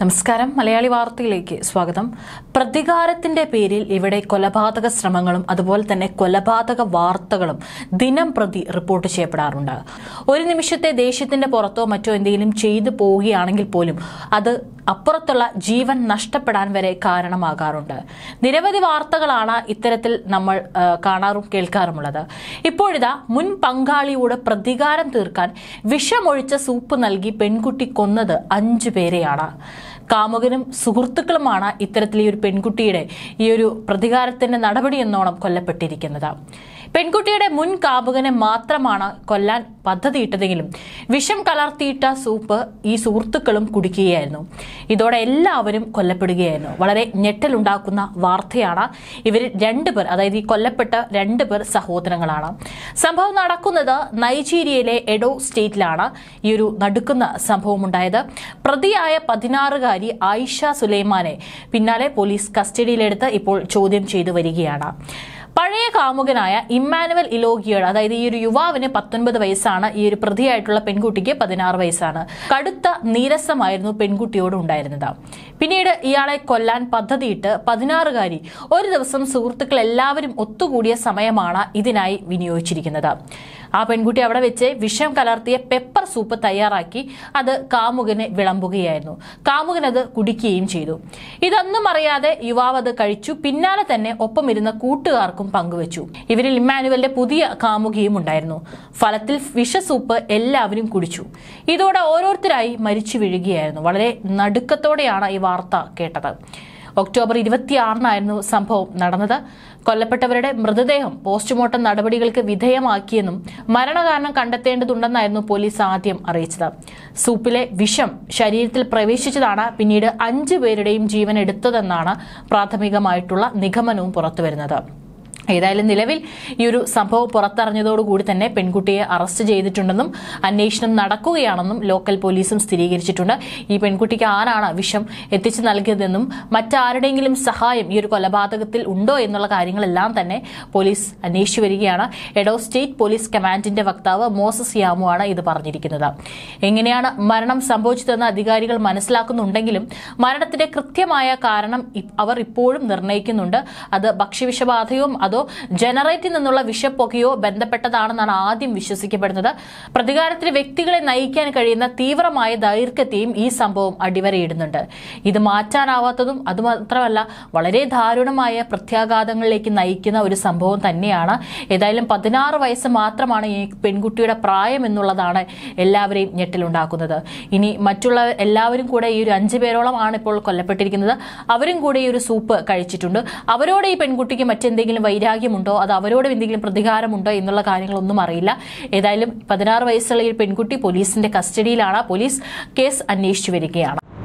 നമസ്കാരം മലയാളി വാർത്തയിലേക്ക് സ്വാഗതം പ്രതികാരത്തിന്റെ പേരിൽ ഇവിടെ കൊലപാതക ശ്രമങ്ങളും അതുപോലെ തന്നെ കൊലപാതക വാർത്തകളും ദിനം പ്രതി റിപ്പോർട്ട് ചെയ്യപ്പെടാറുണ്ട് ഒരു നിമിഷത്തെ ദേഷ്യത്തിന്റെ പുറത്തോ മറ്റോ എന്തെങ്കിലും ചെയ്തു പോവുകയാണെങ്കിൽ പോലും അത് അപ്പുറത്തുള്ള ജീവൻ നഷ്ടപ്പെടാൻ വരെ കാരണമാകാറുണ്ട് നിരവധി വാർത്തകളാണ് ഇത്തരത്തിൽ നമ്മൾ ആ, കാണാറും കേൾക്കാറുമുള്ളത് ഇപ്പോഴിതാ മുൻ പങ്കാളിയോട് പ്രതികാരം തീർക്കാൻ വിഷമൊഴിച്ച സൂപ്പ് നൽകി പെൺകുട്ടി കൊന്നത് അഞ്ചു പേരെയാണ് കാമുകനും സുഹൃത്തുക്കളുമാണ് ഇത്തരത്തിൽ ഈ ഒരു പെൺകുട്ടിയുടെ ഈ ഒരു പ്രതികാരത്തിന്റെ നടപടി എന്നോണം കൊല്ലപ്പെട്ടിരിക്കുന്നത് പെൺകുട്ടിയുടെ മുൻ കാമുകനെ മാത്രമാണ് കൊല്ലാൻ പദ്ധതിയിട്ടതെങ്കിലും വിഷം കലർത്തിയിട്ട സൂപ്പ് ഈ സുഹൃത്തുക്കളും കുടിക്കുകയായിരുന്നു ഇതോടെ എല്ലാവരും കൊല്ലപ്പെടുകയായിരുന്നു വളരെ ഞെട്ടലുണ്ടാക്കുന്ന വാർത്തയാണ് ഇവർ രണ്ടുപേർ അതായത് ഈ കൊല്ലപ്പെട്ട രണ്ടുപേർ സഹോദരങ്ങളാണ് സംഭവം നടക്കുന്നത് നൈജീരിയയിലെ എഡോ സ്റ്റേറ്റിലാണ് ഈ ഒരു നടുക്കുന്ന സംഭവം ഉണ്ടായത് പ്രതിയായ പതിനാറുകാരി ആയിഷ സുലൈമാനെ പിന്നാലെ പോലീസ് കസ്റ്റഡിയിലെടുത്ത് ഇപ്പോൾ ചോദ്യം ചെയ്തു വരികയാണ് പഴയ കാമുകനായ ഇമ്മാനുവൽ ഇലോഗിയോട് അതായത് ഈ ഒരു യുവാവിന് പത്തൊൻപത് വയസ്സാണ് ഈ ഒരു പ്രതിയായിട്ടുള്ള പെൺകുട്ടിക്ക് പതിനാറ് വയസ്സാണ് കടുത്ത നീരസമായിരുന്നു പെൺകുട്ടിയോട് ഉണ്ടായിരുന്നത് പിന്നീട് ഇയാളെ കൊല്ലാൻ പദ്ധതിയിട്ട് പതിനാറുകാരി ഒരു ദിവസം സുഹൃത്തുക്കൾ എല്ലാവരും ഒത്തുകൂടിയ സമയമാണ് ഇതിനായി വിനിയോഗിച്ചിരിക്കുന്നത് ആ പെൺകുട്ടി അവിടെ വെച്ച് വിഷം കലർത്തിയ പെപ്പർ സൂപ്പ് തയ്യാറാക്കി അത് കാമുകന് വിളമ്പുകയായിരുന്നു കാമുകൻ അത് കുടിക്കുകയും ചെയ്തു ഇതൊന്നും അറിയാതെ യുവാവ് അത് കഴിച്ചു പിന്നാലെ തന്നെ ഒപ്പമിരുന്ന കൂട്ടുകാർക്കും പങ്കുവച്ചു ഇവരിൽ ഇമ്മാനുവലിന്റെ പുതിയ കാമുകിയും ഉണ്ടായിരുന്നു ഫലത്തിൽ വിഷസൂപ്പ് എല്ലാവരും കുടിച്ചു ഇതോടെ ഓരോരുത്തരായി മരിച്ചു വീഴുകയായിരുന്നു വളരെ നടുക്കത്തോടെയാണ് ഈ വാർത്ത കേട്ടത് ഒക്ടോബർ ഇരുപത്തിയാറിനായിരുന്നു സംഭവം നടന്നത് കൊല്ലപ്പെട്ടവരുടെ മൃതദേഹം പോസ്റ്റ്മോർട്ടം നടപടികൾക്ക് വിധേയമാക്കിയെന്നും മരണകാരണം കണ്ടെത്തേണ്ടതുണ്ടെന്നായിരുന്നു പോലീസ് ആദ്യം അറിയിച്ചത് സൂപ്പിലെ വിഷം ശരീരത്തിൽ പ്രവേശിച്ചതാണ് പിന്നീട് അഞ്ചു പേരുടെയും ജീവൻ എടുത്തതെന്നാണ് പ്രാഥമികമായിട്ടുള്ള നിഗമനവും പുറത്തുവരുന്നത് ഏതായാലും നിലവിൽ ഈ ഒരു സംഭവം പുറത്തറിഞ്ഞതോടുകൂടി തന്നെ പെൺകുട്ടിയെ അറസ്റ്റ് ചെയ്തിട്ടുണ്ടെന്നും അന്വേഷണം നടക്കുകയാണെന്നും ലോക്കൽ പോലീസും സ്ഥിരീകരിച്ചിട്ടുണ്ട് ഈ പെൺകുട്ടിക്ക് ആരാണ് വിഷം എത്തിച്ചു നൽകിയതെന്നും മറ്റാരുടെയെങ്കിലും സഹായം ഈ ഒരു കൊലപാതകത്തിൽ ഉണ്ടോ എന്നുള്ള കാര്യങ്ങളെല്ലാം തന്നെ പോലീസ് അന്വേഷിച്ചു വരികയാണ് എഡോ സ്റ്റേറ്റ് പോലീസ് കമാൻഡിന്റെ വക്താവ് മോസസ് യാമു ആണ് ഇത് പറഞ്ഞിരിക്കുന്നത് എങ്ങനെയാണ് മരണം സംഭവിച്ചതെന്ന് അധികാരികൾ മനസ്സിലാക്കുന്നുണ്ടെങ്കിലും മരണത്തിന്റെ കൃത്യമായ കാരണം ഇ- അവർ ഇപ്പോഴും നിർണ്ണയിക്കുന്നുണ്ട് അത് ഭക്ഷ്യവിഷബാധയോ അതോ ജനറേറ്റിൽ നിന്നുള്ള വിഷപ്പുകയോ ബന്ധപ്പെട്ടതാണെന്നാണ് ആദ്യം വിശ്വസിക്കപ്പെടുന്നത് പ്രതികാരത്തിന് വ്യക്തികളെ നയിക്കാൻ കഴിയുന്ന തീവ്രമായ ദൈർഘ്യത്തെയും ഈ സംഭവം അടിവരയിടുന്നുണ്ട് ഇത് മാറ്റാനാവാത്തതും അതുമാത്രമല്ല വളരെ ദാരുണമായ പ്രത്യാഘാതങ്ങളിലേക്ക് നയിക്കുന്ന ഒരു സംഭവം തന്നെയാണ് ഏതായാലും പതിനാറ് വയസ്സ് മാത്രമാണ് ഈ പെൺകുട്ടിയുടെ പ്രായം എന്നുള്ളതാണ് എല്ലാവരെയും ഞെട്ടിലുണ്ടാക്കുന്നത് ഇനി മറ്റുള്ള എല്ലാവരും കൂടെ ഈ ഒരു അഞ്ചു പേരോളമാണ് ഇപ്പോൾ കൊല്ലപ്പെട്ടിരിക്കുന്നത് അവരും കൂടെ ഈ ഒരു സൂപ്പ് കഴിച്ചിട്ടുണ്ട് അവരോട് ഈ പെൺകുട്ടിക്ക് മറ്റെന്തെങ്കിലും വൈരാഗ്യമുണ്ടോ അത് അവരോട് എന്തെങ്കിലും പ്രതികാരമുണ്ടോ എന്നുള്ള കാര്യങ്ങളൊന്നും അറിയില്ല ഏതായാലും പതിനാറ് വയസ്സുള്ള ഈ പെൺകുട്ടി പോലീസിന്റെ കസ്റ്റഡിയിലാണ് പോലീസ് കേസ് അന്വേഷിച്ചു വരികയാണ്